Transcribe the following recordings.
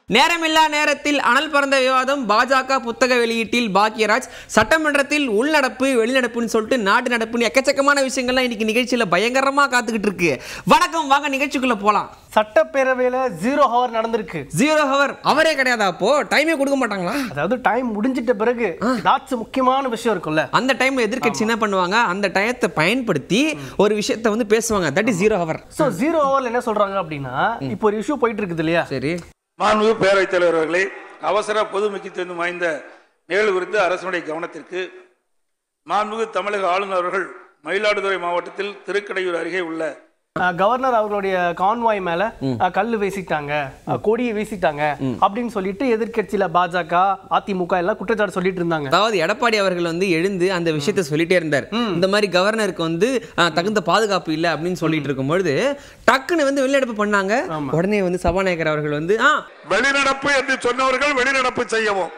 நேரமில்லா நேரத்தில் அனல் பறந்த விவாதம் பாஜக புத்தக வெளியீட்டில் பாக்யராஜ் சட்டமன்றத்தில் உள்நடப்பு வெளிநடப்புன்னு சொல்லிட்டு நாட்டு நடப்புன்னு எக்கச்சக்கமான விஷயங்கள்லாம் இன்னைக்கு நிகழ்ச்சியில பயங்கரமா காத்துக்கிட்டு இருக்கு வணக்கம் வாங்க நிகழ்ச்சிக்குள்ள போலாம் சட்டப்பேரவையில ஜீரோ ஹவர் நடந்திருக்கு ஜீரோ ஹவர் அவரே கிடையாதா அப்போ டைமே கொடுக்க மாட்டாங்களா அதாவது டைம் முடிஞ்சிட்ட பிறகு ஏதாச்சும் முக்கியமான விஷயம் இருக்கும்ல அந்த டைம்ல எதிர்க்கட்சி என்ன பண்ணுவாங்க அந்த டயத்தை பயன்படுத்தி ஒரு விஷயத்தை வந்து பேசுவாங்க that is zero hour so zero ஹவர்ல என்ன சொல்றாங்க அப்படின்னா இப்போ ஒரு இஷ்யூ போயிட்டு இருக்குது இல்லையா சரி மாண்புமிகு பேரவைத் தலைவர் அவர்களே அவசர பொது முக்கியத்துவம் வாய்ந்த நிகழ்வு குறித்து அரசனுடைய கவனத்திற்கு மாண்புமிகு தமிழக ஆளுநர் அவர்கள் மயிலாடுதுறை மாவட்டத்தில் திருக்கடையூர் அருகே உள்ள அஹ், கவர்னர் அவர்களுடைய கான்வாய் மேல அஹ், கல்லு வீசிட்டாங்க அஹ், கொடியை வீசிட்டாங்க அப்படின்னு சொல்லிட்டு எதிர்க்கட்சியில பாஜக அதிமுக எல்லாம் குற்றச்சாட்டு சொல்லிட்டு இருந்தாங்க அதாவது எடப்பாடி அவர்கள் வந்து எழுந்து அந்த விஷயத்தை சொல்லிட்டே இருந்தார் இந்த மாதிரி கவர்னருக்கு வந்து ஆ, தகுந்த பாதுகாப்பு இல்லை அப்படின்னு சொல்லிட்டு இருக்கும்பொழுது டக்குன்னு வந்து வெளிநடப்பு பண்ணாங்க உடனே வந்து சபாநாயகர் அவர்கள் வந்து ஆ வெளிநடப்பு என்று சொன்னவர்கள் வெளிநடப்பு செய்யவும்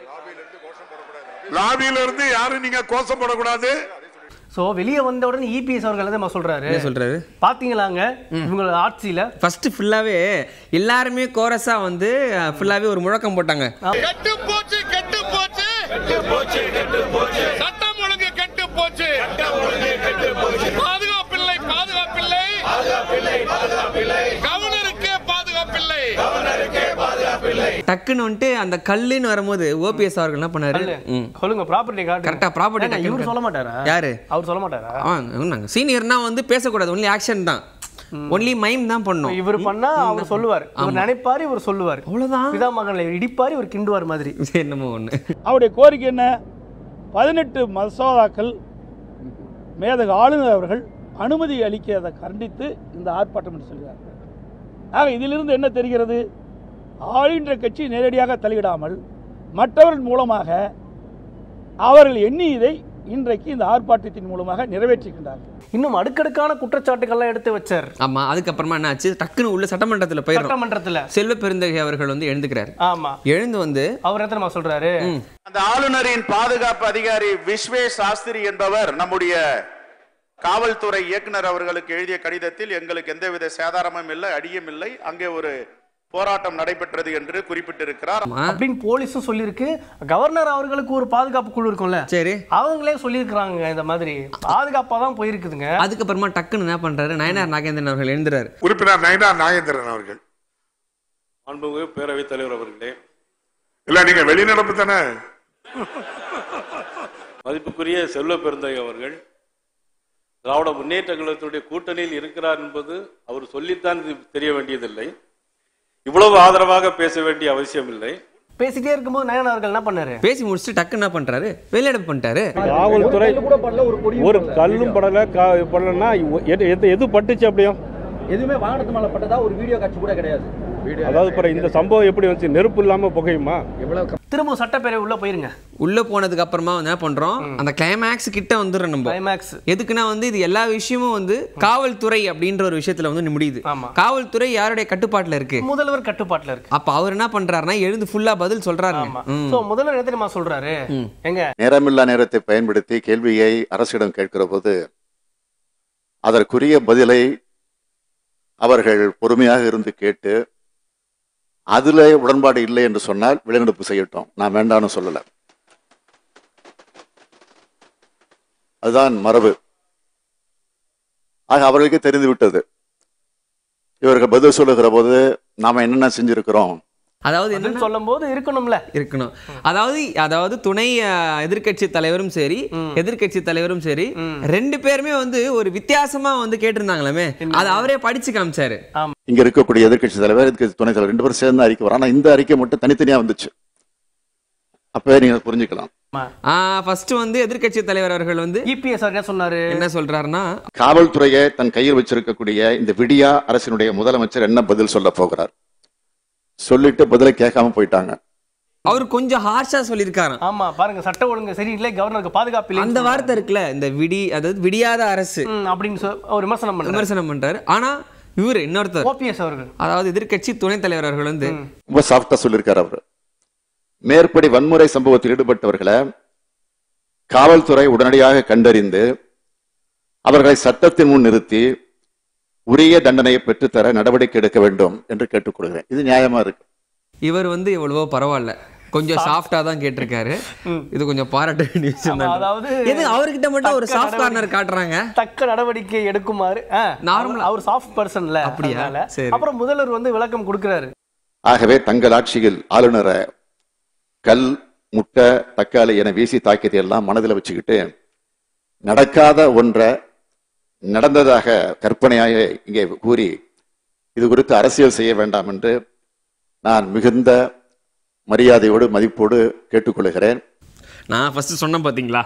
லாபியில இருந்து யாரும் நீங்க கோஷம் போடக்கூடாது சோ வெளியே வந்த உடனே இபிஎஸ் அவர்கள் என்ன சொல்றாரு என்ன சொல்றாரு பாத்தீங்களாங்க இவங்க ஆட்சியில ஃபர்ஸ்ட் ஃபுல்லாவே எல்லாருமே கோரஸா வந்து ஃபுல்லாவே ஒரு முழக்கம் போட்டாங்க கெட்டு போச்சு கெட்டு போச்சு கெட்டு போச்சு கெட்டு போச்சு சட்டம் ஒழுங்கு கெட்டு போச்சு சட்டம் ஒழுங்கு கெட்டு போச்சு பாதுகாப்பில்லை பாதுகாப்பில்லை பாதுகாப்பில்லை பாதுகாப்பில்லை கவர்னருக்கே பாதுகாப்பில்லை கவர்னருக்கே பாதுகாப்பில்லை டக்குன்னு வந்துட்டு அந்த கல்லுன்னு வரும்போது ஓபிஎஸ் அவர்கள் என்ன பண்ணாரு ம். சொல்லுங்க ப்ராப்பர்ட்டி கார்டு Correct ஆ property ஏங்க, card இவரு card. சொல்ல மாட்டாரா யாரு அவர் சொல்ல மாட்டாரா ஆமாங்க சீனியர்னா வந்து பேசக்கூடாது ஒன்லி ஆக்ஷன் தான் ஒன்லி மைம் தான் பண்ணும் இவர் பண்ணா அவர் சொல்லுவார் இவர் நினைப்பாரு இவர் சொல்லுவார் அவ்வளவுதான் பிதா மகன்ல இடிப்பாரு இவர் கிண்டுவார் மாதிரி என்னமோ ஒண்ணு அவருடைய கோரிக்கை என்ன பதினெட்டு மசோதாக்கள் மேதக ஆளுநர் அவர்கள் அனுமதி அளிக்கிறதை கண்டித்து இந்த ஆர்ப்பாட்டம் என்று சொல்கிறார் ஆக இதிலிருந்து என்ன தெரிகிறது ஆளுகின்ற கட்சி நேரடியாக தலையிடாமல் மற்றவர்கள் மூலமாக அவர்கள் எண்ணியதை இன்றைக்கு இந்த ஆர்ப்பாட்டத்தின் மூலமாக நிறைவேற்றுகின்றார்கள் இன்னும் அடுக்கடுக்கான குற்றச்சாட்டுகள்லாம் எடுத்து வச்சார் ஆமா அதுக்கப்புறமா என்ன ஆச்சு டக்குன்னு உள்ள சட்டமன்றத்துல போயிடும் சட்டமன்றத்துல செல்வ பெருந்தகை அவர்கள் வந்து எழுந்துக்கிறார் ஆமா எழுந்து வந்து அவர் என்ன தெரியுமா சொல்றாரு அந்த ஆளுநரின் பாதுகாப்பு அதிகாரி விஸ்வேஷ் சாஸ்திரி என்பவர் நம்முடைய காவல்துறை இயக்குனர் அவர்களுக்கு எழுதிய கடிதத்தில் எங்களுக்கு எந்தவித சேதாரமும் இல்லை அடியும் இல்லை அங்கே ஒரு போராட்டம் நடைபெற்றது என்று குறிப்பிட்டிருக்கிறார் ஆமா. அப்படின்னு போலீஸும் சொல்லியிருக்கு கவர்னர் அவர்களுக்கு ஒரு பாதுகாப்பு குழு இருக்கும்ல சரி அவங்களே சொல்லியிருக்கிறாங்க இந்த மாதிரி பாதுகாப்பா தான் போயிருக்குதுங்க அதுக்கப்புறமா டக்குன்னு என்ன பண்றாரு நயனார் நாகேந்திரன் அவர்கள் எழுந்துறாரு உறுப்பினர் நயனா நாகேந்திரன் அவர்கள் மாண்புமிகு பேரவைத் தலைவர் அவர்களே இல்ல நீங்க வெளிநடப்பு தானே மதிப்புக்குரிய செல்வ பெருந்தகை அவர்கள் திராவிட முன்னேற்ற கழகத்துடைய கூட்டணியில் இருக்கிறார் என்பது அவர் சொல்லித்தான் இது தெரிய வேண்டியதில்லை இவ்வளவு ஆதரவாக பேச வேண்டிய அவசியம் இல்லை பேசிட்டே இருக்கும்போது நயன் அவர்கள் என்ன பண்ணாரு பேசி முடிச்சுட்டு டக்குன்னு என்ன பண்றாரு வெளிநடப்பு பண்ணிட்டாரு காவல்துறை ஒரு கல்லும் படல கா- படலன்னா எது எது- எது பட்டுச்சு அப்படியும் எதுவுமே வாகனத்து மேல பட்டதா ஒரு வீடியோ காட்சி கூட கிடையாது அதாவது பிற இந்த சம்பவம் எப்படி வந்துச்சு நெருப்பு இல்லாம புகையுமா திரும்ப சட்டப்பேரவை உள்ள போயிருங்க உள்ள போனதுக்கு அப்புறமா வந்து என்ன பண்றோம் அந்த கிளைமேக்ஸ் கிட்ட வந்துடுறோம் நம்ம கிளைமேக்ஸ் எதுக்குன்னா வந்து இது எல்லா விஷயமும் வந்து காவல்துறை அப்படின்ற ஒரு விஷயத்துல வந்து முடியுது ஆமா. காவல்துறை யாருடைய கட்டுப்பாட்டுல இருக்கு முதல்வர் கட்டுப்பாட்டுல இருக்கு அப்ப அவர் என்ன பண்றாருன்னா எழுந்து ஃபுல்லா பதில் சொல்றாரு ஆமா சோ முதல்வர் என்ன தெரியுமா சொல்றாரு எங்க நேரமில்லா நேரத்தை பயன்படுத்தி கேள்வியை அரசிடம் கேட்கிற போது அதற்குரிய பதிலை அவர்கள் பொறுமையாக இருந்து கேட்டு அதுல உடன்பாடு இல்லை என்று சொன்னால் வெளிநடப்பு செய்யட்டும் நான் வேண்டாம்னு சொல்லல அதுதான் மரபு ஆக அவர்களுக்கு தெரிந்து விட்டது இவர்கள் பதில் சொல்லுகிற போது நாம என்னென்ன செஞ்சிருக்கிறோம் அதாவது பதில் என்ன சொல்லும் போது இருக்கணும்ல இருக்கணும் அதாவது அதாவது துணை எதிர்கட்சி தலைவரும் சரி எதிர்க்கட்சி தலைவரும் சரி ரெண்டு பேருமே வந்து ஒரு வித்தியாசமா வந்து கேட்டிருந்தாங்களாமே அது அவரே படிச்சு காமிச்சாரு இங்க இருக்கக்கூடிய எதிர்க்கட்சி தலைவர் எதிர்க்கட்சி துணைத் தலைவர் ரெண்டு பேரும் சேர்ந்து அறிக்கை வரும் ஆனா இந்த அறிக்கை மட்டும் தனித்தனியா வந்துச்சு அப்பவே நீங்க புரிஞ்சுக்கலாம் ஃபர்ஸ்ட் வந்து எதிர்க்கட்சி தலைவர் அவர்கள் வந்து இபிஎஸ் அவர் என்ன சொன்னாரு என்ன சொல்றாருன்னா காவல்துறையை தன் கையில் வச்சிருக்கக்கூடிய இந்த விடியா அரசினுடைய முதலமைச்சர் என்ன பதில் சொல்ல போகிறார் சொல்லிட்டு பதிலை கேட்காம போயிட்டாங்க அவர் கொஞ்சம் ஹார்ஷா சொல்லியிருக்காராம் ஆமா பாருங்க சட்ட ஒழுங்கு சரியில்லை கவர்னருக்கு பாதுகாப்பு இல்லை அந்த வார்த்தை இருக்குல்ல இந்த விடி அதாவது விடியாத அரசு அப்படின்னு சொ- அவர் விமர்சனம் பண்றாரு விமர்சனம் பண்றாரு ஆனா இவரு இன்னொருத்தர் ஓபிஎஸ் அவர்கள் அதாவது எதிர்க்கட்சி துணைத் தலைவர் அவர்கள் வந்து ரொம்ப சாஃப்டா சொல்லியிருக்காரு அவரு மேற்படி வன்முறை சம்பவத்தில் ஈடுபட்டவர்களை காவல்துறை உடனடியாக கண்டறிந்து அவர்களை சட்டத்தின் முன் நிறுத்தி உரிய தண்டனையை பெற்றுத்தர நடவடிக்கை எடுக்க வேண்டும் என்று கேட்டுக்கொள்கிறேன் இது நியாயமா இருக்கு இவர் வந்து எவ்வளவோ பரவாயில்ல கொஞ்சம் சாஃப்டா தான் கேட்டிருக்காரு இது கொஞ்சம் பாராட்ட வேண்டிய விஷயம் ஆமா, தான் அதாவது எது அவர்கிட்ட மட்டும் ஒரு தக்க சாஃப்ட் கார்னர் நடவடிக்கை- காட்டுறாங்க தக்க நடவடிக்கை எடுக்குமாறு Normal ஆ- அவர் சாஃப்ட் பர்சன்ல அப்படியா? சரி. அப்புறம் முதல்வர் வந்து விளக்கம் கொடுக்கிறாரு ஆகவே தங்கள் ஆட்சியில் ஆளுநரை கல் முட்டை தக்காளி என வீசி தாக்கியதை எல்லாம் மனதில் வச்சுக்கிட்டு நடக்காத ஒன்றை நடந்ததாக கற்பனையாக இங்கே கூறி இது குறித்து அரசியல் செய்ய வேண்டாம் என்று நான் மிகுந்த மரியாதையோடு மதிப்போடு கேட்டுக்கொள்கிறேன் நான் ஃபர்ஸ்ட் சொன்னேன் பாத்தீங்களா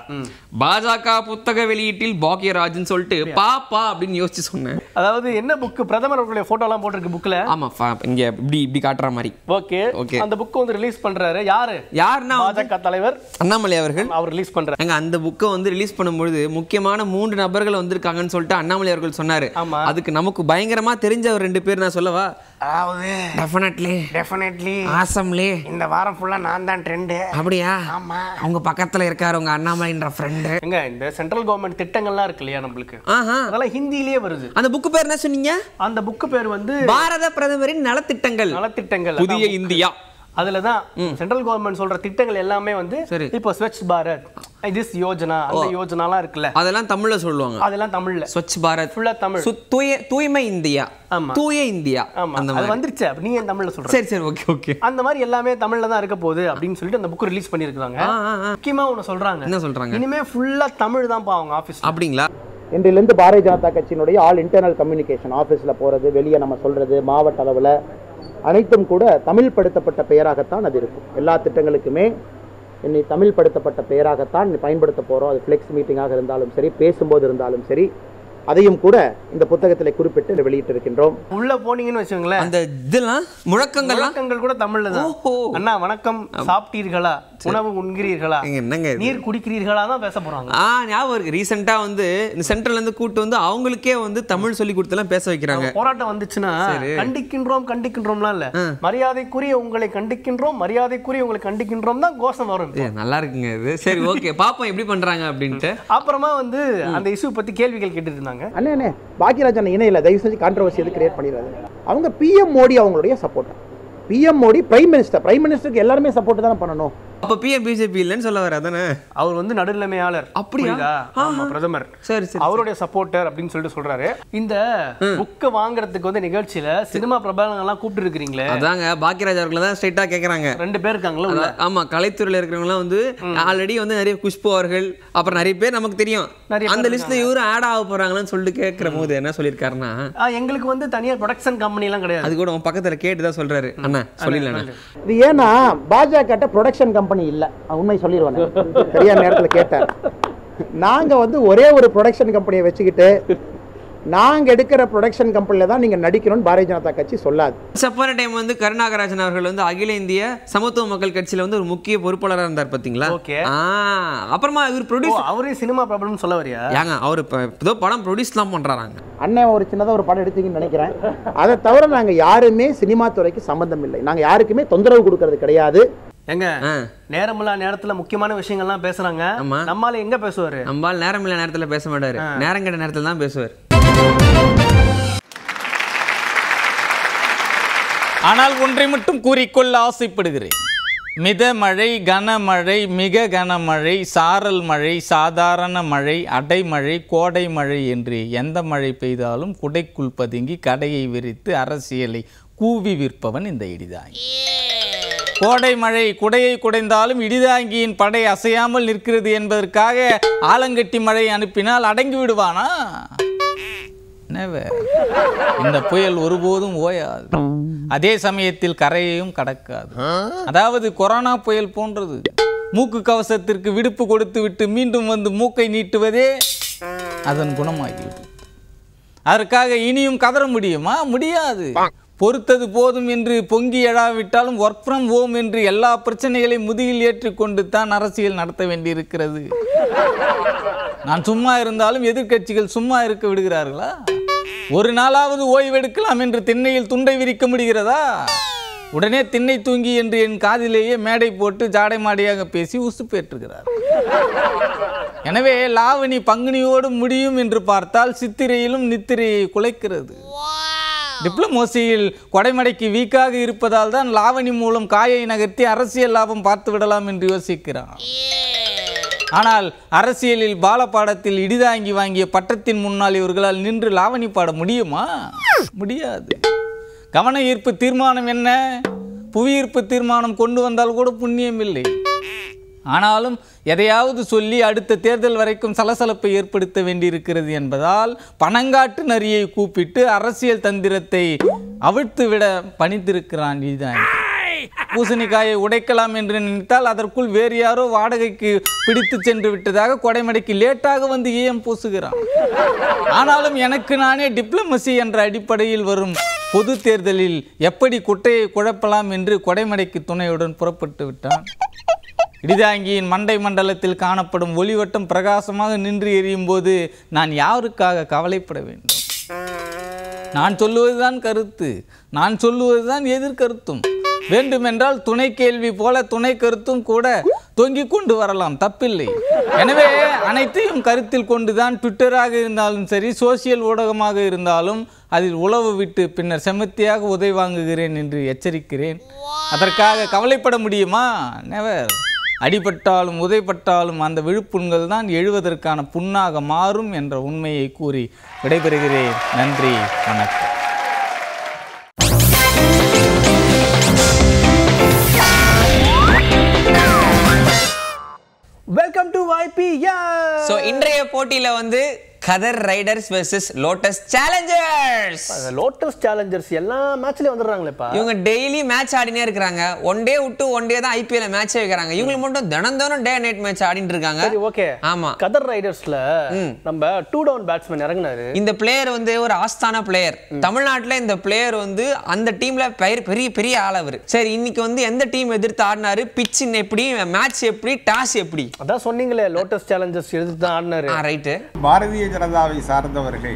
பாஜக புத்தக வெளியீட்டில் பாக்கியராஜ்னு சொல்லிட்டு பாப்பா அப்படின்னு யோசிச்சு சொன்னேன் அதாவது என்ன புக் பிரதமர் அவர்களுடைய போட்டோ எல்லாம் போட்டிருக்கு புக்ல ஆமா ஃபா- இங்க இப்படி இப்படி காட்டுற மாதிரி ஓகே Okay. அந்த புக் வந்து ரிலீஸ் பண்றாரு யாரு யாருன்னா வந்து பாஜக தலைவர் அண்ணாமலை அவர்கள் அவர் ரிலீஸ் பண்றாரு எங்க அந்த புக்கை வந்து ரிலீஸ் பண்ணும்பொழுது முக்கியமான மூன்று நபர்கள் வந்திருக்காங்கன்னு சொல்லிட்டு அண்ணாமலை அவர்கள் சொன்னாரு ஆமா. அதுக்கு நமக்கு பயங்கரமா தெரிஞ்ச ஒரு ரெண்டு பேர் நான் சொல்லவா அதாவது டெஃபினெட்லி டெஃபினெட்லி ஆசம்லே இந்த வாரம் ஃபுல்லா நான் தான் ட்ரெண்டு அப்படியா ஆமா அவங்க பக்கத்துல இருக்காரு உங்க அண்ணாமலைன்ற ஃப்ரெண்டு எங்க இந்த சென்ட்ரல் கவர்மெண்ட் திட்டங்கள்லாம் இருக்கு இல்லையா நம்மளுக்கு ஆஹா அதெல்லாம் ஹிந்திலேயே வருது அந்த புக்கு பேர் என்ன சொன்னீங்க அந்த புக் பேர் வந்து பாரத பிரதமரின் நலத்திட்டங்கள் நலத்திட்டங்கள் புதிய அதான் இந்தியா அதுலதான் சென்ட்ரல் கவர்மெண்ட் சொல்ற திட்டங்கள் எல்லாமே வந்து சரி. இப்போ ஸ்வச் பாரத் திஸ் யோஜனா அந்த யோஜனாலாம் இருக்குல்ல அதெல்லாம் தமிழ்ல சொல்லுவாங்க அதெல்லாம் தமிழ்ல ஸ்வச் பாரத் ஃபுல்லா தமிழ் சு- தூய தூய்மை இந்தியா ஆமா. தூய இந்தியா ஆமா அந்த அது மாதிரி வந்துருச்சு அப்ப நீ ஏன் தமிழ்ல சொல்ற சரி சரி ஓகே ஓகே அந்த மாதிரி எல்லாமே தமிழ்ல தான் இருக்க போகுது அப்படின்னு சொல்லிட்டு அந்த புக் ரிலீஸ் பண்ணிருக்காங்க ஆ, ஆ, ஆ. முக்கியமா ஒண்ணு சொல்றாங்க என்ன சொல்றாங்க இனிமே ஃபுல்லா தமிழ் தான்ப்பா அவங்க ஆபீஸ் அப்படிங்களா இன்றிலிருந்து பாரதிய ஜனதா கட்சியினுடைய ஆல் இன்டர்னல் கம்யூனிகேஷன் ஆஃபீஸில் போகிறது வெளியே நம்ம சொல்கிறது மாவட்ட அளவில் அனைத்தும் கூட தமிழ் படுத்தப்பட்ட பெயராகத்தான் அது இருக்கும் எல்லா திட்டங்களுக்குமே இன்னை தமிழ் படுத்தப்பட்ட பெயராகத்தான் பயன்படுத்த போகிறோம் அது ஃப்ளெக்ஸ் மீட்டிங்காக இருந்தாலும் சரி பேசும்போது இருந்தாலும் சரி அதையும் கூட இந்த புத்தகத்தில் குறிப்பிட்டு வெளியிட்டிருக்கின்றோம் உள்ள போனீங்கன்னு வச்சுக்கோங்களேன் அந்த இதெல்லாம் முழக்கங்கள்லாம் வணக்கங்கள் கூட தமிழ்ல தான் ஓஹோ. அண்ணா வணக்கம் சாப்பிட்டீர்களா உணவு உண்கிறீர்களா ஏங்க, என்னங்க இது? நீர் குடிக்கிறீர்களா தான் பேச போறாங்க ஆ ஞாபகம் இருக்கு ரீசெண்டா வந்து இந்த சென்ட்ரல்ல இருந்து கூட்டு வந்து அவங்களுக்கே வந்து தமிழ் சொல்லி கொடுத்தெல்லாம் பேச வைக்கிறாங்க போராட்டம் வந்துச்சுன்னா சரி. கண்டிக்கின்றோம் கண்டிக்கின்றோம்லாம் இல்ல மரியாதைக்குரிய உங்களை கண்டிக்கின்றோம் மரியாதைக்குரிய உங்களை கண்டிக்கின்றோம் தான் கோஷம் வரும் ஏ, நல்லா இருக்குங்க இது சரி ஓகே பாப்போம் எப்படி பண்றாங்க அப்படின்ட்டு அப்புறமா வந்து அந்த இஷ்யூ பத்தி கேள்விகள் கேட்டுட்டு இருந்தாங்க அண்ணே அண்ணே பாக்கியராஜன் இணையில தயவு செஞ்சு கான்ட்ரவர்சி எது கிரியேட் பண்ணிடாது அவங்க பிஎம் மோடி அவங்களுடைய support PM Modi prime minister prime மினிஸ்டருக்கு எல்லாருமே சப்போர்ட் தானே பண்ணணும் அப்ப பிஎம் பிஜேபி இல்லைன்னு சொல்ல வர அதானே அவர் வந்து நடுநிலைமையாளர் அப்படியா? புரியுதா? ஆஹா. ஆமா பிரதமர் சரி சரி அவருடைய சப்போர்ட்டர் அப்படின்னு சொல்லிட்டு சொல்றாரு இந்த புக்கை வாங்குறதுக்கு வந்து நிகழ்ச்சியில சினிமா பிரபலங்கள் எல்லாம் கூப்பிட்டு இருக்கிறீங்களே அதாங்க பாக்கியராஜ் அவர்களை தான் ஸ்ட்ரைட்டா கேக்குறாங்க ரெண்டு பேர் இருக்காங்களா உள்ள அதான், ஆமா கலைத்துறையில இருக்கிறவங்கலாம் வந்து ஆல்ரெடி வந்து நிறைய குஷ்பு அவர்கள் அப்புறம் நிறைய பேர் நமக்கு தெரியும் நிறைய பேர் அந்த லிஸ்ட்ல இவரும் ஆட் ஆக போறாங்களான்னு சொல்லிட்டு கேட்கிற போது என்ன சொல்லியிருக்காருன்னா ஆ, எங்களுக்கு வந்து தனியார் ப்ரொடக்ஷன் கம்பெனி எல்லாம் கிடையாது அது கூட உன் பக்கத்துல கேட்டுதான் சொல்றாரு அண்ணா சொல்லிடல இது ஏன்னா பாஜக ப்ரொடக்ஷன் கம்பெனி இல்லை உண்மை சொல்லிடுவேன் சரியான நேரத்தில் கேட்டேன் நாங்க வந்து ஒரே ஒரு ப்ரொடக்ஷன் கம்பெனியை வச்சுக்கிட்டு நாங்க எடுக்கிற ப்ரொடக்ஷன் கம்பெனில தான் நீங்க நடிக்கணும்னு பாரதிய ஜனதா கட்சி சொல்லாது சப்பான டைம் வந்து கருணாகராஜன் அவர்கள் வந்து அகில இந்திய சமத்துவ மக்கள் கட்சியில வந்து ஒரு முக்கிய பொறுப்பாளரா இருந்தார் பாத்தீங்களா Okay. ஆ அப்புறமா இவர் ஓ, ப்ரொடியூஸ் அவரே சினிமா ப்ராப்ளம் சொல்ல வரியா ஏங்க அவர் இப்ப ஏதோ படம் ப்ரொடியூஸ்லாம் பண்றாங்க அண்ணன் ஒரு சின்னதாக ஒரு படம் எடுத்தீங்கன்னு நினைக்கிறேன் அதை தவிர நாங்க யாருமே சினிமா துறைக்கு சம்பந்தம் இல்லை நாங்க யாருக்குமே தொந்தரவு கொடுக்கறது கிடையாது எங்க ஆ. நேரமில்லா நேரத்துல முக்கியமான விஷயங்கள்லாம் பேசுறாங்க ஆமா. நம்மால எங்க பேசுவாரு நம்மால் நேரம் இல்ல நேரத்துல பேச மாட்டாரு நேரம் கெட்ட நேரத்துல தான் பேசுவார் ஆனால் ஒன்றை மட்டும் கூறிக்கொள்ள ஆசைப்படுகிறேன் மிதமழை கனமழை மிக கனமழை சாரல் மழை சாதாரண மழை அடைமழை கோடை மழை என்று எந்த மழை பெய்தாலும் குடைக்குள் பதுங்கி கடையை விரித்து அரசியலை கூவி விற்பவன் இந்த இடிதாங்கி கோடை மழை குடையை குடைந்தாலும் இடிதாங்கியின் படை அசையாமல் நிற்கிறது என்பதற்காக ஆலங்கட்டி மழை அனுப்பினால் அடங்கி விடுவானா Never. இந்த புயல் ஒருபோதும் ஓயாது அதே சமயத்தில் கரையையும் கடக்காது அதாவது கொரோனா புயல் போன்றது மூக்கு கவசத்திற்கு விடுப்பு கொடுத்து விட்டு மீண்டும் வந்து மூக்கை நீட்டுவதே அதன் குணமாகிவிடும் அதற்காக இனியும் கதற முடியுமா முடியாது பொறுத்தது போதும் என்று பொங்கி எழாவிட்டாலும் ஒர்க் ஃப்ரம் ஹோம் என்று எல்லா பிரச்சனைகளையும் முதுகில் ஏற்றிக்கொண்டு தான் அரசியல் நடத்த வேண்டியிருக்கிறது நான் சும்மா இருந்தாலும் எதிர்க்கட்சிகள் சும்மா இருக்க விடுகிறார்களா ஒரு நாளாவது ஓய்வெடுக்கலாம் என்று திண்ணையில் துண்டை விரிக்க முடிகிறதா உடனே திண்ணை தூங்கி என்று என் காதிலேயே மேடை போட்டு ஜாடை மாடியாக பேசி உசுப்பேற்றுகிறார் எனவே லாவணி பங்குனியோடு முடியும் என்று பார்த்தால் சித்திரையிலும் நித்திரையை குலைக்கிறது டிப்ளமோசியில் கொடைமடைக்கு வீக்காக இருப்பதால் தான் லாவணி மூலம் காயை நகர்த்தி அரசியல் லாபம் பார்த்து விடலாம் என்று யோசிக்கிறான் ஆனால் அரசியலில் பால பாடத்தில் இடிதாங்கி வாங்கிய பட்டத்தின் முன்னால் இவர்களால் நின்று லாவணி பாட முடியுமா முடியாது கவன ஈர்ப்பு தீர்மானம் என்ன புவியீர்ப்பு தீர்மானம் கொண்டு வந்தால் கூட புண்ணியம் இல்லை ஆனாலும் எதையாவது சொல்லி அடுத்த தேர்தல் வரைக்கும் சலசலப்பை ஏற்படுத்த வேண்டியிருக்கிறது என்பதால் பணங்காட்டு நரியை கூப்பிட்டு அரசியல் தந்திரத்தை அவிழ்த்து விட பணித்திருக்கிறான் இதுதான் பூசணிக்காயை உடைக்கலாம் என்று நினைத்தால் அதற்குள் வேறு யாரோ வாடகைக்கு பிடித்து சென்று விட்டதாக கொடைமடைக்கு லேட்டாக வந்து ஈயம் பூசுகிறான் ஆனாலும் எனக்கு நானே டிப்ளமசி என்ற அடிப்படையில் வரும் பொது தேர்தலில் எப்படி குட்டையை குழப்பலாம் என்று கொடைமடைக்கு துணையுடன் புறப்பட்டு விட்டான் இடிதாங்கியின் மண்டை மண்டலத்தில் காணப்படும் ஒளிவட்டம் பிரகாசமாக நின்று எரியும் போது நான் யாருக்காக கவலைப்பட வேண்டும் நான் சொல்லுவதுதான் கருத்து நான் சொல்லுவதுதான் எதிர்கருத்தும் வேண்டுமென்றால் துணை கேள்வி போல துணை கருத்தும் கூட தொங்கிக் கொண்டு வரலாம் தப்பில்லை எனவே அனைத்தையும் கருத்தில் கொண்டுதான் ட்விட்டராக இருந்தாலும் சரி சோசியல் ஊடகமாக இருந்தாலும் அதில் உளவு விட்டு பின்னர் செமத்தியாக உதை வாங்குகிறேன் என்று எச்சரிக்கிறேன் அதற்காக கவலைப்பட முடியுமா நெவர் அடிபட்டாலும் உதைப்பட்டாலும் அந்த விழுப்புண்கள் தான் எழுவதற்கான புண்ணாக மாறும் என்ற உண்மையை கூறி விடைபெறுகிறேன் நன்றி வணக்கம் வெல்கம் டு YP சோ இன்றைய போட்டியில வந்து கதர் riders versus lotus challengers lotus challengers எல்லா மேட்ச்லயும் வந்துடுறாங்களேப்பா இவங்க டெய்லி மேட்ச் ஆடினே இருக்காங்க ஒன் டே விட்டு ஒன் டே தான் ஐபிஎல் மேட்ச் வைக்கிறாங்க இவங்களுக்கு மட்டும் தினம் தினம் டே நைட் மேட்ச் ஆடிட்டு இருக்காங்க சரி ஓகே ஆமா கதர் ரைடர்ஸ்ல நம்ம டூ டவுன் பேட்ஸ்மேன் இறங்குனாரு இந்த பிளேயர் வந்து ஒரு ஆஸ்தான பிளேயர் தமிழ்நாட்டுல இந்த பிளேயர் வந்து அந்த டீம்ல பெயர் பெரிய பெரிய ஆள் அவர் சரி இன்னைக்கு வந்து எந்த டீம் எதிர்த்து ஆடினாரு பிச் எப்படி மேட்ச் எப்படி டாஸ் எப்படி அதான் சொன்னீங்களே லோட்டஸ் சேலஞ்சர்ஸ் எதிர்த்து தான் ஆடினாரு ரைட்டு பாரதிய ஜனதாவை சார்ந்தவர்கள்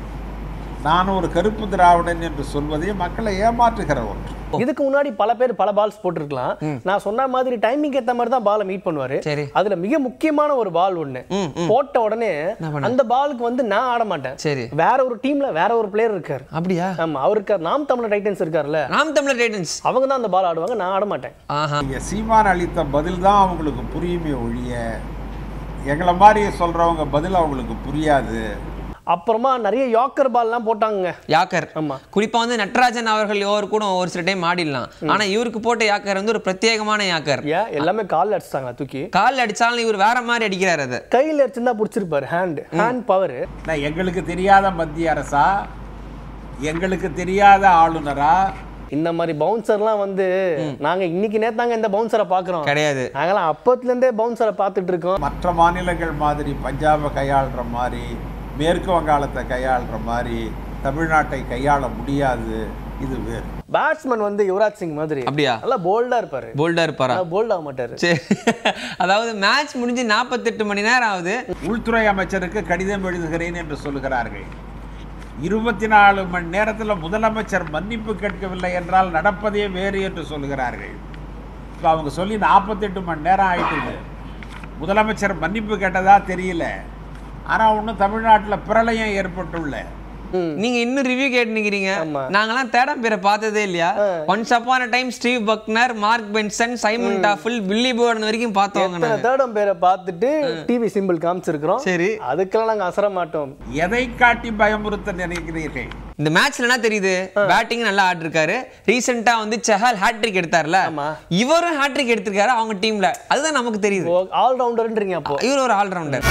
நான் ஒரு கருப்பு திராவிடன் என்று சொல்வதே மக்களை ஏமாற்றுகிற ஒன்று இதுக்கு முன்னாடி பல பேர் பல பால்ஸ் போட்டிருக்கலாம் நான் சொன்ன மாதிரி டைமிங் ஏத்த மாதிரி தான் பாலை மீட் பண்ணுவாரு சரி. அதுல மிக முக்கியமான ஒரு பால் ஒண்ணு போட்ட உடனே அந்த பாலுக்கு வந்து நான் ஆட மாட்டேன் சரி வேற ஒரு டீம்ல வேற ஒரு பிளேயர் இருக்காரு அப்படியா ஆமா அவருக்கு நாம் தமிழர் டைட்டன்ஸ் இருக்காருல்ல நாம் தமிழர் டைட்டன்ஸ் அவங்க தான் அந்த பால் ஆடுவாங்க நான் ஆட மாட்டேன் நீங்க சீமான் அளித்த பதில் தான் அவங்களுக்கு புரியுமே ஒழிய எங்களை மாதிரி சொல்றவங்க பதில் அவங்களுக்கு புரியாது அப்புறமா நிறைய யாக்கர் பால்லாம் போட்டாங்க யாக்கர் ஆமா குறிப்பா வந்து நட்ராஜன் அவர்கள் இவர் கூட ஒரு சில டைம் ஆடிடலாம் ஆனா இவருக்கு போட்ட யாக்கர் வந்து ஒரு பிரத்யேகமான யாக்கர் ஏன் எல்லாமே கால் அடிச்சிட்டாங்க தூக்கி கால் அடிச்சாலும் இவர் வேற மாதிரி அடிக்கிறாரு அதை கையில் அடிச்சிருந்தா பிடிச்சிருப்பாரு ஹேண்ட் ஹேண்ட் பவர் நான் எங்களுக்கு தெரியாத மத்திய அரசா எங்களுக்கு தெரியாத ஆளுநரா இந்த மாதிரி பவுன்சர்லாம் வந்து நாங்க இன்னைக்கு நேத்தாங்க இந்த பவுன்சரை பாக்குறோம் கிடையாது நாங்களாம் அப்பத்துல இருந்தே பவுன்சரை பார்த்துட்டு இருக்கோம் மற்ற மாநிலங்கள் மாதிரி பஞ்சாபை கையாளுற மாதிரி மேற்கு வங்காளத்தை கையாளுற மாதிரி தமிழ்நாட்டை கையாள முடியாது இது வேறு பேட்ஸ்மேன் வந்து யுவராஜ் சிங் மாதிரி அப்படியா நல்லா போல்டா இருப்பாரு போல்டா இருப்பாரா போல்ட் ஆக மாட்டாரு சரி அதாவது மேட்ச் முடிஞ்சு நாற்பத்தெட்டு மணி நேரம் ஆகுது உள்துறை அமைச்சருக்கு கடிதம் எழுதுகிறேன் என்று சொல்லுகிறார்கள் இருபத்தி நாலு மணி நேரத்தில் முதலமைச்சர் மன்னிப்பு கேட்கவில்லை என்றால் நடப்பதே வேறு என்று சொல்லுகிறார்கள் இப்போ அவங்க சொல்லி நாற்பத்தெட்டு மணி நேரம் ஆயிட்டுது முதலமைச்சர் மன்னிப்பு கேட்டதா தெரியல ஆனால் ஒன்றும் தமிழ்நாட்டில் பிரளயம் ஏற்பட்டுள்ள நீங்க இன்னும் ரிவ்யூ கேட்டுக்கிறீங்க நாங்கெல்லாம் தேடம் பேரை பார்த்ததே இல்லையா ஒன்ஸ் அப்பான time Steve Bucknor Mark Benson Simon Taufel Billy Bowden வரைக்கும் பார்த்தவங்க எத்தனை நாங்க தேர்டம் பேரை பார்த்துட்டு டிவி சிம்பிள் காமிச்சிருக்கிறோம் சரி அதுக்கெல்லாம் நாங்க அசர மாட்டோம் எதை காட்டி பயமுறுத்த நினைக்கிறீர்கள் இந்த மேட்ச்ல என்ன தெரியுது பேட்டிங் நல்லா ஆடிருக்காரு ரீசெண்டா வந்து செஹல் ஹேட்ரிக் எடுத்தார்ல இவரும் ஹேட்ரிக் எடுத்திருக்காரு அவங்க டீம்ல அதுதான் நமக்கு தெரியுது ஆல்ரவுண்டர்ன்றீங்க அப்போ இவர் ஒரு ஆல்ரவுண்டர்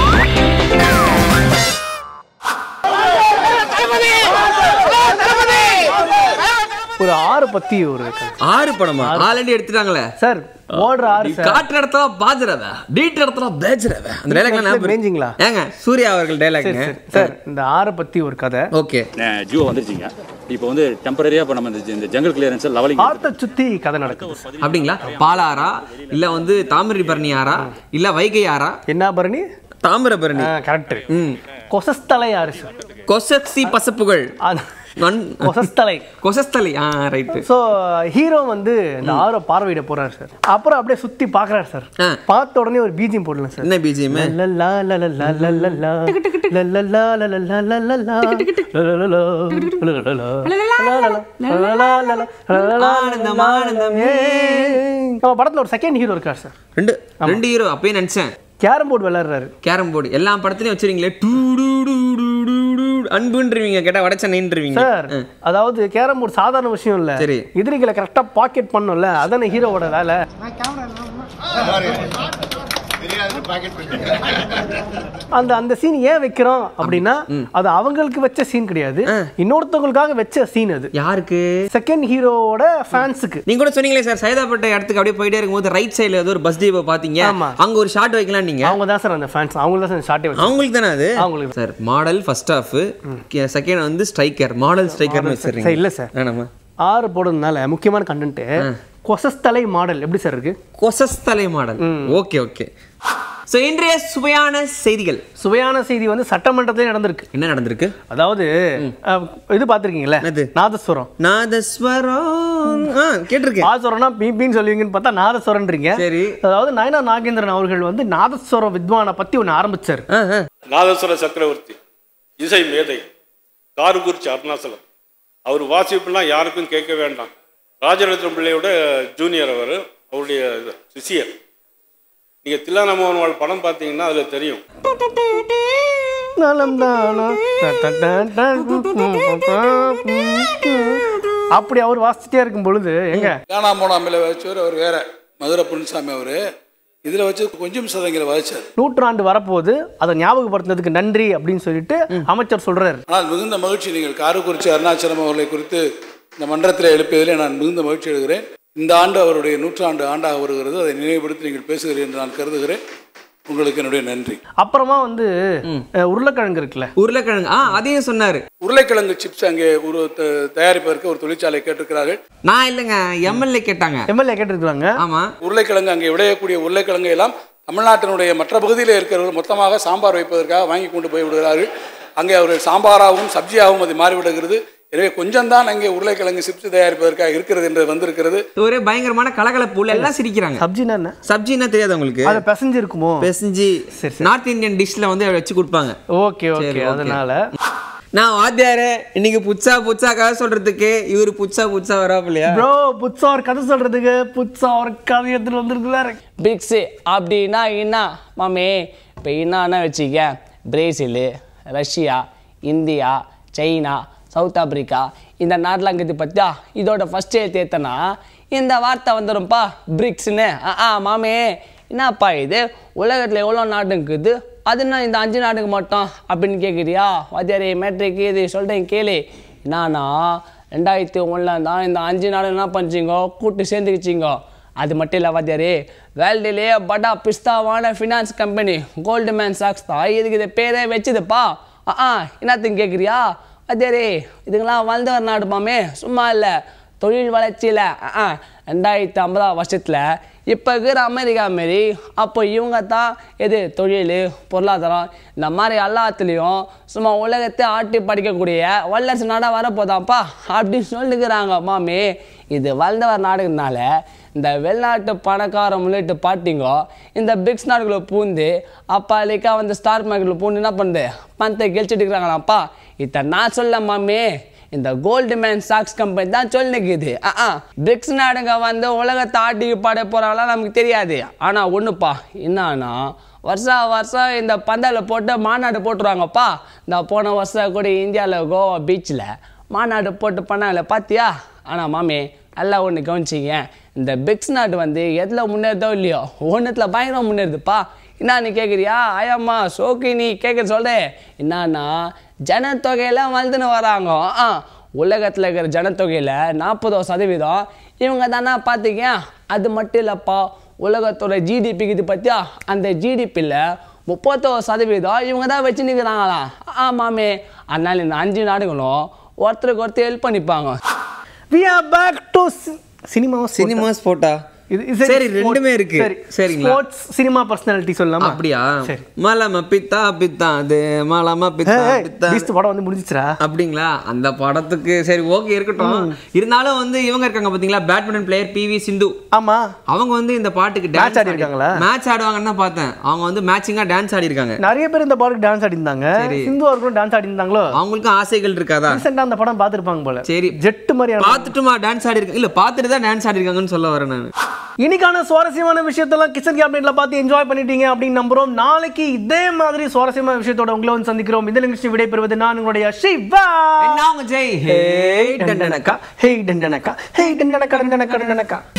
ஒரு ஆறு பத்தி ஒரு ஆறு படமா ஆல்ரெடி எடுத்துட்டாங்களே சார் ஓடுற ஆறு சார் காட்டுற இடத்துல பாஜரவ டீட் இடத்துல பேஜரவ அந்த டைலாக் ஞாபகம் மேஞ்சிங்களா ஏங்க சூர்யா அவர்கள் டைலாக் சரி, சரி. சார் இந்த ஆறை பத்தி ஒரு கதை ஓகே ஜியோ வந்துருச்சுங்க இப்போ வந்து டெம்பரரியா இப்போ நம்ம இந்த- இந்த ஜங்கல் கிளியரன்ஸ் லெவலிங் ஆத்தை சுத்தி கதை நடக்குது அப்படிங்களா பாலாரா இல்ல வந்து தாமிரபரணி ஆறா இல்ல வைகை ஆறா என்ன பரணி தாமிரபரணி கரெக்ட் கொசஸ்தலை ஆறு சார் கொசக்சி பசப்புகள் கொசஸ்தலை கொசஸ்தலை ஆ ரைட்டு ஸோ ஹீரோ வந்து இந்த ஆரோ பார்வையிட போறாரு சார் அப்புறம் அப்படியே சுத்தி பாக்குறாரு சார் பார்த்த உடனே ஒரு பீஜியம் போடலாம் சார் என்ன பிஜிஎம் லல்லா லல்லா லல்லா லல்லா லல்லா லல்லா லல்லா ஆனந்தம், ஆனந்தம். நம்ம படத்துல ஒரு செகண்ட் ஹீரோ இருக்கார் சார் ரெண்டு ரெண்டு ஹீரோ அப்பயே நினைச்சேன் கேரம் போர்டு விளையாடுறாரு கேரம் போர்டு எல்லா படத்துலயும் வச்சிருக்கீங்களே டூ டூ டூ டூ டூ டூ அன்புன்றீங்க கேட்டா வட சென்னைன்றீங்க சார் அதாவது கேரம் போர்டு சாதாரண விஷயம் இல்ல சரி. எதிரிகளை கரெக்டா பாக்கெட் பண்ணும்ல அதானே ஹீரோவோட வேலை அந்த அந்த சீன் ஏன் வைக்கிறோம் அப்படின்னா அது அவங்களுக்கு வச்ச சீன் கிடையாது இன்னொருத்தவங்களுக்காக வச்ச சீன் அது யாருக்கு செகண்ட் ஹீரோவோட ஃபேன்ஸுக்கு நீங்க கூட சொன்னீங்களே சார் சைதாப்பேட்டை இடத்துக்கு அப்படியே போயிட்டே இருக்கும்போது ரைட் சைடுல ஏதோ ஒரு பஸ் டீப்பை பாத்தீங்க ஆமா. அங்க ஒரு ஷாட் வைக்கலாம் நீங்க அவங்க தான் சார் அந்த ஃபேன்ஸ் அவங்க தான் சார் ஷார்ட்டே வச்சு அவங்களுக்கு தானே அது அவங்களுக்கு sir model first half second வந்து ஸ்ட்ரைக்கர் மாடல் ஸ்ட்ரைக்கர்னு வச்சிருக்கீங்க சார் இல்ல சார் வேணாமா ஆறு போடுறதுனால முக்கியமான கண்டென்ட் கொசஸ்தலை மாடல் எப்படி சார் இருக்கு Kosasthalai model okay okay so இன்றைய சுவையான செய்திகள் சுவையான செய்தி வந்து சட்டமன்றத்திலே நடந்திருக்கு என்ன நடந்திருக்கு அதாவது அஹ், இது பார்த்துருக்கீங்களா நாதஸ்வரம் நாதஸ்வரம் ஆ கேட்டிருக்கேன் நாதஸ்வரம்னா பிபின்னு சொல்லுவீங்கன்னு பார்த்தா நாதஸ்வரன்றீங்க சரி அதாவது நயனா நாகேந்திரன் அவர்கள் வந்து நாதஸ்வரம் வித்வானை பத்தி ஒன்று ஆரம்பிச்சார் நாதஸ்வர சக்கரவர்த்தி இசை மேதை காரகுறிச்சி அருணாசலம் அவர் வாசிப்புனா யாருக்கும் கேட்க வேண்டாம் ராஜரத்ன பிள்ளையோட ஜூனியர் அவர் அவருடைய இது, சிஷியர் நீங்கள் தில்லான மோகன்வாள் படம் பார்த்தீங்கன்னா அதில் தெரியும் நலம் தானா, ட- ட- ட- ட- அப்படி அவர் வாசிச்சிட்டே இருக்கும் பொழுது எங்க காணாமோனாமில் வச்சவர் அவர் வேற மதுரை பொன்சாமி அவர் இதில் வச்சு கொஞ்சம் சதங்கிற வாதிச்சார் நூற்றாண்டு வரப்போகுது அதை ஞாபகப்படுத்தினதுக்கு நன்றி அப்படின்னு சொல்லிட்டு அமைச்சர் சொல்றாரு ஆனால் மிகுந்த மகிழ்ச்சி நீங்கள் காரைக்குறிச்சி அருணாச்சலம் அவர்களை குறித்து இந்த மன்றத்தில் எழுப்பியதிலே நான் மிகுந்த மகிழ்ச்சி எழுகிறேன் இந்த ஆண்டு அவருடைய நூற்றாண்டு ஆண்டாக வருகிறது அதை நினைவுபடுத்தி நீங்கள் பேசுகிறீர்கள் என்று நான் கருதுகிறேன் உங்களுக்கு என்னுடைய நன்றி அப்புறமா வந்து அஹ், உருளைக்கிழங்கு இருக்குல்ல உருளைக்கிழங்கு ஆ அதையும் சொன்னாரு உருளைக்கிழங்கு சிப்ஸ் அங்கே ஒரு த- தயாரிப்பதற்கு ஒரு தொழிற்சாலை கேட்டிருக்கிறார்கள் நான் இல்லைங்க எம்எல்ஏ கேட்டாங்க எம்எல்ஏ கேட்டிருக்காங்க ஆமா உருளைக்கிழங்கு அங்கே விளையக்கூடிய உருளைக்கிழங்கை எல்லாம் தமிழ்நாட்டினுடைய மற்ற பகுதியில் இருக்கிறவர்கள் மொத்தமாக சாம்பார் வைப்பதற்காக வாங்கி கொண்டு போய் விடுகிறார்கள் அங்கே அவர்கள் சாம்பாராகவும் சப்ஜியாகவும் அது மாறிவிடுகிறது எனவே கொஞ்சம் தான் அங்கே உருளைக்கிழங்கு சிப்ஸ் தயாரிப்பதற்காக இருக்கிறது என்று வந்திருக்கிறது ஒரே பயங்கரமான கலகலப்பு உள்ள எல்லாம் சிரிக்கிறாங்க சப்ஜினா என்ன சப்ஜின்னா தெரியாது உங்களுக்கு அது பிசைஞ்சு இருக்குமோ பெசஞ்சி நார்த் இந்தியன் டிஷ்ல வந்து வச்சு கொடுப்பாங்க ஓகே ஓகே அதனால நான் வாத்தியார இன்னைக்கு புச்சா புச்சா கதை சொல்றதுக்கு இவரு புச்சா புச்சா வராப்பில்லையா ப்ரோ புதுசா ஒரு கதை சொல்றதுக்கு புதுசா ஒரு கதை எடுத்துட்டு வந்திருக்குறாரு பிக்ஸு அப்படின்னா என்ன மாமே இப்போ என்னன்னா வச்சுக்க Brazil Russia India China South Africa இந்த நாட்டெலாம் இருக்குது பார்த்தியா இதோட ஃபஸ்ட் எழுத்து ஏத்தனா இந்த வார்த்தை வந்துடும்ப்பா பிரிக்ஸ்னு ஆ ஆ மாமே என்னப்பா இது உலகத்தில் எவ்வளோ நாடு இருக்குது அதுனா இந்த அஞ்சு நாடுக்கு மட்டும் அப்படின்னு கேட்குறியா வாத்தியாரே மேட்ரிக்கு இது சொல்கிறேன் கேளு என்னன்னா ரெண்டாயிரத்தி ஒன்றில் தான் இந்த அஞ்சு நாடு என்ன பண்ணிச்சிங்கோ கூட்டு சேர்ந்துக்கிச்சிங்கோ அது மட்டும் இல்லை வாத்தியாரே வேர்ல்டுலேயே படா பிஸ்தாவான ஃபினான்ஸ் கம்பெனி கோல்டுமேன் சாக்ஸ் தான் இதுக்கு இது பேரே வச்சுதுப்பா ஆ ஆ என்னத்துக்கு கேட்குறியா வாத்தியாரே இதுங்களாம் வளர்ந்தவர் நாடுமாமே சும்மா இல்லை தொழில் வளர்ச்சியில் ஆ ரெண்டாயிரத்தி ஐம்பதாம் வருஷத்தில் இப்போ இருக்கிற அமெரிக்கா மாரி அப்போ இவங்க தான் எது தொழில் பொருளாதாரம் இந்த மாதிரி எல்லாத்துலேயும் சும்மா உலகத்தை ஆட்டி படிக்கக்கூடிய வல்லரசு நாடாக வரப்போதாம்ப்பா அப்படின்னு சொல்லிக்கிறாங்க மாமி இது வளர்ந்தவர் நாடுனால இந்த வெளிநாட்டு பணக்கார முன்னிட்டு பாட்டிங்கோ இந்த பிக்ஸ் நாடுகளை பூந்து அப்பாலிக்கா வந்து ஸ்டார் மார்க்கெட்டில் பூந்து என்ன பண்ணுது பணத்தை கெழிச்சிட்டு இருக்கிறாங்களாப்பா இதை நான் சொல்ல மாமி இந்த கோல்டு மேன் சாக்ஸ் கம்பெனி தான் சொல்லிக்குது ஆ ஆ பிரிக்ஸ் நாடுங்க வந்து உலகத்தை ஆட்டிக்கு பாட போகிறாங்களா நமக்கு தெரியாது ஆனால் ஒன்றுப்பா என்னன்னா வருஷா வருஷம் இந்த பந்தலில் போட்டு மாநாடு போட்டுருவாங்கப்பா இந்த போன வருஷம் கூட இந்தியாவில் கோவா பீச்சில் மாநாடு போட்டு பண்ணாங்களே பார்த்தியா ஆனால் மாமி நல்லா ஒன்று கவனிச்சிங்க இந்த பிக்ஸ் நாடு வந்து எதில் முன்னேறுதோ இல்லையோ ஒன்றுத்தில் பயங்கரம் முன்னேறுதுப்பா என்ன நீ கேட்குறியா ஆயாம்மா சோக்கி நீ கேட்குற சொல்ல என்னன்னா ஜனத்தொகையெல்லாம் வளர்ந்துன்னு வராங்க ஆ உலகத்தில் இருக்கிற ஜனத்தொகையில் நாற்பதோ சதவீதம் இவங்க தானே பார்த்தீங்க அது மட்டும் இல்லைப்பா உலகத்தோட ஜிடிபிக்கு இது பற்றியா அந்த ஜிடிபியில் முப்பத்தோ சதவீதம் இவங்க தான் வச்சு நிற்கிறாங்களாம் ஆமாமே அதனால இந்த அஞ்சு நாடுகளும் ஒருத்தருக்கு ஒருத்தர் ஹெல்ப் பண்ணிப்பாங்க we are back to cinema cinemas போட்டா இது இது சரி ரெண்டுமே இருக்கு சரி சரிங்களா ஸ்போர்ட்ஸ் சினிமா பர்சனாலிட்டி சொல்லலாமா அப்படியா சரி மலம பித்தா பித்தா அது மலம பித்தா ஏய், பித்தா பீஸ்ட் படம் வந்து முடிஞ்சிச்சுடா அப்படிங்களா அந்த படத்துக்கு சரி ஓகே இருக்கட்டும் இருந்தாலும் வந்து இவங்க இருக்காங்க பாத்தீங்களா பேட்மிண்டன் பிளேயர் பிவி சிந்து ஆமா அவங்க வந்து இந்த பாட்டுக்கு Match ஆடி இருக்காங்களா? மேட்ச் ஆடுவாங்கன்னு தான் பார்த்தேன் அவங்க வந்து மேட்சிங்கா டான்ஸ் ஆடி இருக்காங்க நிறைய பேர் இந்த பாட்டுக்கு டான்ஸ் ஆடி இருந்தாங்க சரி. சிந்து அவர்களும் டான்ஸ் ஆடி இருந்தாங்களோ அவங்களுக்கும் ஆசைகள் இருக்காதா ரீசெண்டா அந்த படம் பார்த்திருப்பாங்க போல சரி ஜெட் மாதிரியான பார்த்துட்டுமா டான்ஸ் ஆடி இருக்காங்க இல்ல பார்த்துட்டு தான் டான்ஸ் ஆடி இருக்காங்கன்னு சொல்ல வரேன் நான் இன்னைக்கான சுவாரஸ்யமான விஷயத்தெல்லாம் கிச்சன் கேபினெட்ல பார்த்து என்ஜாய் பண்ணிட்டீங்க அப்படின்னு நம்புறோம் நாளைக்கு இதே மாதிரி சுவாரஸ்யமான விஷயத்தோட உங்களை வந்து சந்திக்கிறோம் இந்த நிகழ்ச்சி விடைபெறுவது நான் உங்களுடைய சிவா என்ன அவங்க ஜெய் ஹே டண்டனக்கா ஹே டண்டனக்கா ஹே டண்டனக்கா டண்டனக்கா டண்டனக்கா